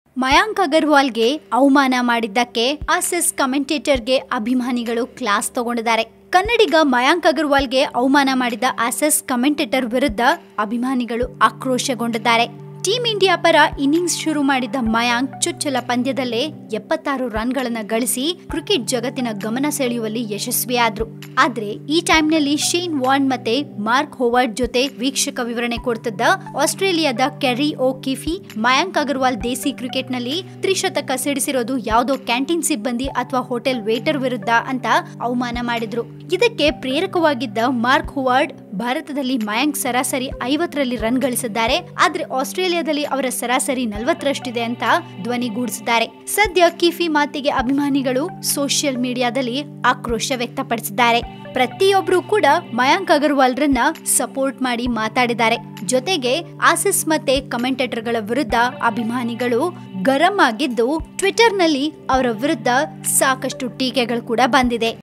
ಮಯಾಂಕ್ ಅಗರ್ವಾಲ್ಗೆ ಅವಮಾನ ಮಾಡಿದ್ದಕ್ಕೆ ಆಸೆಸ್ ಕಮೆಂಟೇಟರ್ಗೆ ಅಭಿಮಾನಿಗಳು ಕ್ಲಾಸ್ ತಗೊಂಡಿದ್ದಾರೆ ಕನ್ನಡಿಗ ಮಯಾಂಕ್ ಅಗರ್ವಾಲ್ಗೆ ಅವಮಾನ ಮಾಡಿದ ಆಸೆಸ್ ಕಮೆಂಟೇಟರ್ ವಿರುದ್ಧ ಅಭಿಮಾನಿಗಳು ಆಕ್ರೋಶಗೊಂಡಿದ್ದಾರೆ ಟೀಂ ಇಂಡಿಯಾ ಪರ ಇನ್ನಿಂಗ್ಸ್ ಶುರು ಮಾಡಿದ್ದ ಮಯಾಂಕ್ ಚುಚ್ಚಲ ಪಂದ್ಯದಲ್ಲೇ ಎಪ್ಪತ್ತಾರು ರನ್ಗಳನ್ನ ಗಳಿಸಿ ಕ್ರಿಕೆಟ್ ಜಗತ್ತಿನ ಗಮನ ಸೆಳೆಯುವಲ್ಲಿ ಯಶಸ್ವಿಯಾದ್ರು ಆದ್ರೆ ಈ ಟೈಮ್ನಲ್ಲಿ ಶೇನ್ ವಾರ್ನ್ ಮತ್ತೆ ಮಾರ್ಕ್ ಹೋವರ್ಡ್ ಜೊತೆ ವೀಕ್ಷಕ ವಿವರಣೆ ಕೊಡ್ತಿದ್ದ ಆಸ್ಟ್ರೇಲಿಯಾದ ಕೆರಿ ಓ ಕಿಫಿ ಮಯಾಂಕ್ ಅಗರ್ವಾಲ್ ದೇಸಿ ಕ್ರಿಕೆಟ್ನಲ್ಲಿ ತ್ರಿಶತಕ ಸಿಡಿಸಿರೋದು ಯಾವುದೋ ಕ್ಯಾಂಟೀನ್ ಸಿಬ್ಬಂದಿ ಅಥವಾ ಹೋಟೆಲ್ ವೇಟರ್ ವಿರುದ್ಧ ಅಂತ ಅವಮಾನ ಮಾಡಿದ್ರು ಇದಕ್ಕೆ ಪ್ರೇರಕವಾಗಿದ್ದ ಮಾರ್ಕ್ ಹುವಾರ್ಡ್ ಭಾರತದಲ್ಲಿ ಮಯಾಂಕ್ ಸರಾಸರಿ ಐವತ್ತರಲ್ಲಿ ರನ್ ಗಳಿಸಿದ್ದಾರೆ ಆದ್ರೆ ಆಸ್ಟ್ರೇಲಿಯಾದಲ್ಲಿ ಅವರ ಸರಾಸರಿ ನಲವತ್ತರಷ್ಟಿದೆ ಅಂತ ಧ್ವನಿಗೂಡಿಸಿದ್ದಾರೆ ಸದ್ಯ ಕಿಫಿ ಮಾತಿಗೆ ಅಭಿಮಾನಿಗಳು ಸೋಷಿಯಲ್ ಮೀಡಿಯಾದಲ್ಲಿ ಆಕ್ರೋಶ ವ್ಯಕ್ತಪಡಿಸಿದ್ದಾರೆ ಪ್ರತಿಯೊಬ್ರು ಕೂಡ ಮಯಾಂಕ್ ಅಗರ್ವಾಲ್ರನ್ನ ಸಪೋರ್ಟ್ ಮಾಡಿ ಮಾತಾಡಿದ್ದಾರೆ ಜೊತೆಗೆ ಆಸಿಸ್ ಮತ್ತೆ ಕಮೆಂಟೇಟರ್ಗಳ ವಿರುದ್ಧ ಅಭಿಮಾನಿಗಳು ಗರಂ ಆಗಿದ್ದು ಟ್ವಿಟರ್ನಲ್ಲಿ ಅವರ ವಿರುದ್ಧ ಸಾಕಷ್ಟು ಟೀಕೆಗಳು ಕೂಡ ಬಂದಿದೆ